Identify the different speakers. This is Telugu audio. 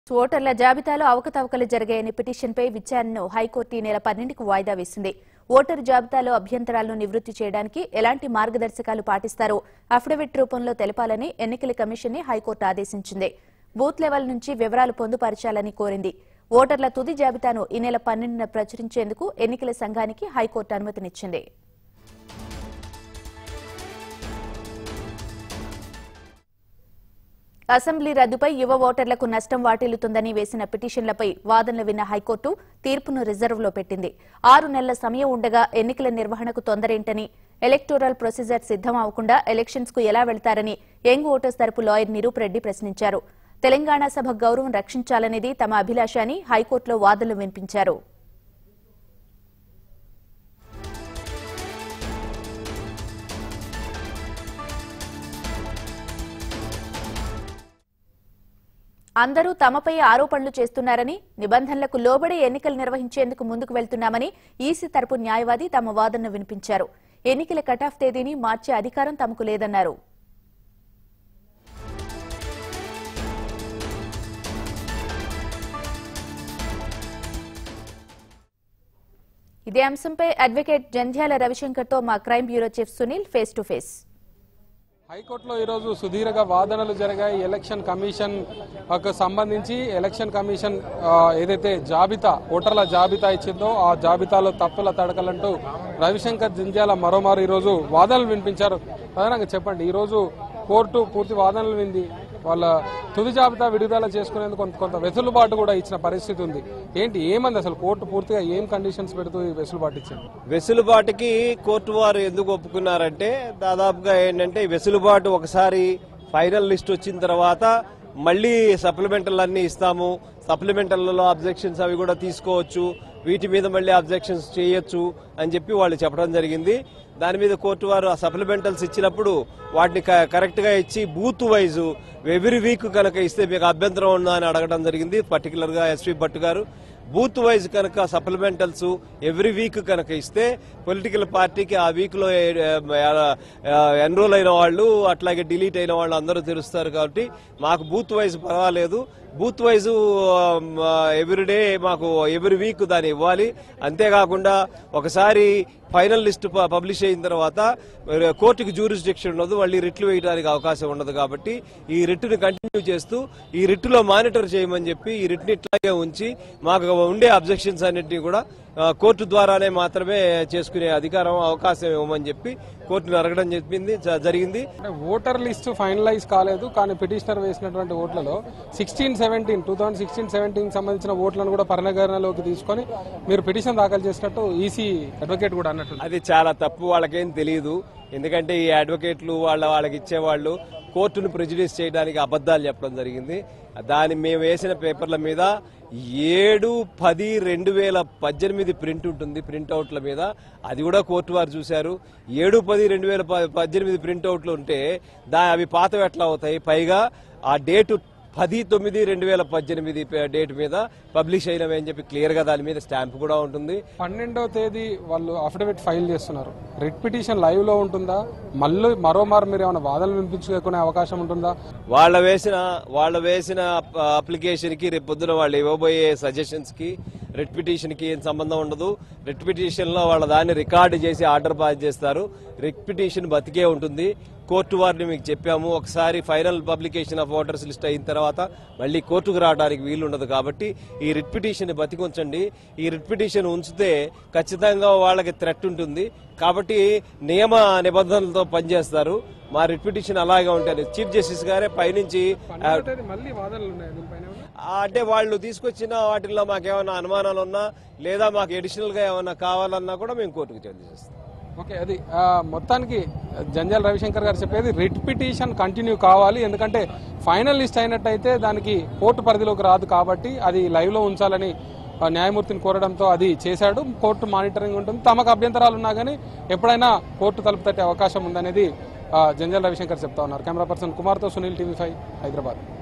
Speaker 1: ఓటర్ల జాబితాలో అవకతవకలు జరిగాయని పిటిషన్పై విచారణను హైకోర్టు ఈ నెల పన్నెండుకు వాయిదా వేసింది ఓటరు జాబితాలో అభ్యంతరాలను నివృత్తి చేయడానికి ఎలాంటి మార్గదర్శకాలు పాటిస్తారో అఫిడవిట్ రూపంలో తెలపాలని ఎన్నికల కమిషన్ ని హైకోర్టు ఆదేశించింది బూత్ లెవెల్ నుంచి వివరాలు పొందుపరచాలని కోరింది ఓటర్ల తుది జాబితాను ఈ నెల పన్నెండున ప్రచురించేందుకు ఎన్నికల సంఘానికి హైకోర్టు అనుమతినిచ్చింది అసెంబ్లీ రద్దుపై యువ ఓటర్లకు నష్టం వాటిల్లుతుందని వేసిన పిటిషన్లపై వాదనలు విన్న హైకోర్టు తీర్పును రిజర్వ్లో పెట్టింది ఆరు నెలల సమయం ఉండగా ఎన్నికల నిర్వహణకు తొందరేంటని ఎలక్టోరల్ ప్రొసీజర్ సిద్దం అవ్వకుండా ఎలక్షన్స్ కు ఎలా వెళ్తారని యంగ్ ఓటర్స్ తరపు లాయర్ నిరూప్ రెడ్డి ప్రశ్నించారు తెలంగాణ సభ గౌరవం రక్షించాలనేది తమ అభిలాష అని హైకోర్టులో వాదనలు వినిపించారు అందరూ తమపై ఆరోపణలు చేస్తున్నారని నిబంధనలకు లోబడి ఎన్నికలు నిర్వహించేందుకు ముందుకు వెళ్తున్నామని ఈసీ తరపు న్యాయవాది తమ వాదనను వినిపించారు ఎన్నికల కటాఫ్ తేదీని మార్చే అధికారం తమకు లేదన్నారు ఇదే అంశంపై అడ్వకేట్ జంధ్యాల రవిశంకర్తో మా crime bureau chief Sunil face to face
Speaker 2: హైకోర్టులో ఈరోజు సుదీర్ఘ వాదనలు జరిగాయి ఎలక్షన్ కమిషన్ కు సంబంధించి ఎలక్షన్ కమిషన్ ఆ, ఏదైతే జాబితా ఓటర్ల జాబితా ఇచ్చిందో ఆ జాబితాలో తప్పుల తడకలంటూ రవిశంకర్ జింజాల మరోమారు ఈరోజు వాదనలు వినిపించారు ప్రధానంగా చెప్పండి ఈరోజు కోర్టు పూర్తి వాదనలు వింది వాళ్ళ తుది జాబితా విడుదల చేసుకునేందుకు కొంత కొంత వెసులుబాటు కూడా ఇచ్చిన పరిస్థితి ఉంది ఏంటి ఏమంది అసలు కోర్టు పూర్తిగా ఏం కండిషన్స్ పెడుతూ ఈ వెసులుబాటు ఇచ్చింది
Speaker 3: వెసులుబాటుకి కోర్టు వారు ఎందుకు ఒప్పుకున్నారంటే దాదాపుగా ఏంటంటే ఈ వెసులుబాటు ఒకసారి ఫైనల్ లిస్ట్ వచ్చిన తర్వాత మళ్ళీ సప్లిమెంటల్ అన్ని ఇస్తాము సప్లిమెంటల్లో అబ్జెక్షన్స్ అవి కూడా తీసుకోవచ్చు వీటి మీద మళ్ళీ అబ్జెక్షన్స్ చేయొచ్చు అని చెప్పి వాళ్ళు చెప్పడం జరిగింది దాని మీద కోర్టు వారు ఆ సప్లిమెంటల్స్ ఇచ్చినప్పుడు వాటిని క- కరెక్ట్ గా ఇచ్చి బూత్ వైజ్ ఎవ్రీ వీక్ కనుక ఇస్తే మీకు అభ్యంతరం ఉందా అని అడగడం జరిగింది పర్టికులర్ గా ఎస్వి భట్ గారు బూత్ వైజ్ కనుక సప్లిమెంటల్స్ ఎవ్రీ వీక్ కనుక ఇస్తే పొలిటికల్ పార్టీకి ఆ వీక్ లో ఎన్రోల్ అయిన వాళ్ళు అట్లాగే డిలీట్ అయిన వాళ్ళు అందరూ తెలుస్తారు కాబట్టి మాకు బూత్ వైజ్ పర్వాలేదు బూత్ వైజ్ ఎవ్రీడే మాకు ఎవ్రీ వీక్ దాన్ని ఇవ్వాలి అంతేకాకుండా ఒకసారి ఫైనల్ లిస్ట్ పబ్లిష్ అయిన తర్వాత మరి కోర్టుకి జ్యూరిస్డిక్షన్ ఉండదు మళ్ళీ రిట్లు వేయడానికి అవకాశం ఉండదు కాబట్టి ఈ రిట్టుని కంటిన్యూ చేస్తూ ఈ రిట్టులో మానిటర్ చేయమని చెప్పి ఈ రిట్ని ఇట్లాగే ఉంచి మాకు ఉండే అబ్జెక్షన్స్ అన్నింటినీ కూడా ఆ, కోర్టు ద్వారానే మాత్రమే చేసుకునే అధికారం అవకాశం ఇవ్వమని చెప్పి కోర్టును అడగడం చెప్పింది జ- జరిగింది
Speaker 2: అంటే ఓటర్ లిస్ట్ ఫైనలైజ్ కాలేదు కానీ పిటిషనర్ వేసినటువంటి ఓట్లలో sixteen seventeen two thousand sixteen seventeen సంబంధించిన ఓట్లను కూడా పరిగణనలోకి తీసుకొని మీరు పిటిషన్ దాఖలు చేసినట్టు ఈసీ అడ్వకేట్ కూడా అన్నట్టు
Speaker 3: అది చాలా తప్పు వాళ్ళకేం తెలియదు ఎందుకంటే ఈ అడ్వకేట్లు వాళ్ళ వాళ్ళకి ఇచ్చేవాళ్ళు కోర్టును ప్రెజుడిస్ చేయడానికి అబద్ధాలు చెప్పడం జరిగింది దాని మేము వేసిన పేపర్ల మీద ఏడు పది రెండు వేల పద్దెనిమిది ప్రింట్ ఉంటుంది ప్రింట్అవుట్ల మీద అది కూడా కోర్టు వారు చూశారు ఏడు పది రెండు వేల ప- పద్దెనిమిది ప్రింట్అవుట్లు ఉంటే దా అవి పాతవి ఎట్లా అవుతాయి పైగా ఆ డేటు పది తొమ్మిది రెండు వేల పద్దెనిమిది పే- డేట్ మీద పబ్లిష్ అయినవి అని చెప్పి క్లియర్ గా దాని మీద స్టాంప్ కూడా ఉంటుంది
Speaker 2: పన్నెండవ తేదీ వాళ్ళు అఫిడవిట్ ఫైల్ చేస్తున్నారు రిట్ పిటిషన్ లైవ్ లో ఉంటుందా మళ్ళీ మరోమారు మీరు ఏమైనా వాదనలు వినిపించుకునే అవకాశం ఉంటుందా
Speaker 3: వాళ్ళ వేసిన వాళ్ళ వేసిన అప్లికేషన్ కి రేపు పొద్దున వాళ్ళు ఇవ్వబోయే సజెషన్స్ కి రిట్ పిటిషన్ కి ఏం సంబంధం ఉండదు రిట్ పిటిషన్ లో వాళ్ళ దాన్ని రికార్డు చేసి ఆర్డర్ పాస్ చేస్తారు రిట్ పిటిషన్ బతికే ఉంటుంది కోర్టు వారిని మీకు చెప్పాము ఒకసారి final publication of voters list అయిన తర్వాత మళ్ళీ కోర్టుకు రావడానికి వీలు ఉండదు కాబట్టి ఈ రిట్ పిటిషన్ బతికి ఉంచండి ఈ రిట్ పిటిషన్ ఉంచితే ఖచ్చితంగా వాళ్ళకి థ్రెట్ ఉంటుంది కాబట్టి నియమ నిబంధనలతో పనిచేస్తారు మా రిట్ పిటిషన్ అలాగే ఉంటుంది చీఫ్ జస్టిస్ గారే పైనుంచి ఆ,
Speaker 2: పన్నెండవ తేదీ మళ్ళీ వాదనలు ఉన్నాయి దీనిపైన ఏమైనా?
Speaker 3: ఆ, అంటే వాళ్ళు తీసుకొచ్చిన వాటిల్లో మాకు ఏమైనా అనుమానాలు ఉన్నా లేదా మాకు అడిషనల్ గా ఏమైనా కావాలన్నా కూడా మేము కోర్టుకు తెలియజేస్తాం
Speaker 2: ఓకే అది ఆ, మొత్తానికి జంజాల రవిశంకర్ గారు చెప్పేది రిట్ పిటిషన్ కంటిన్యూ కావాలి ఎందుకంటే ఫైనల్ లిస్ట్ అయినట్టయితే దానికి కోర్టు పరిధిలోకి రాదు కాబట్టి అది లైవ్ లో ఉంచాలని ఆ, న్యాయమూర్తిని కోరడంతో అది చేశాడు కోర్టు మానిటరింగ్ ఉంటుంది తమకు అభ్యంతరాలు ఉన్నా కానీ ఎప్పుడైనా కోర్టు తలుపు తట్టే అవకాశం ఉందనేది ఆ, జంజాల రవిశంకర్ చెప్తా ఉన్నారు కెమెరా పర్సన్ కుమార్తో సునీల్ టీవీ ఫైవ్ హైదరాబాద్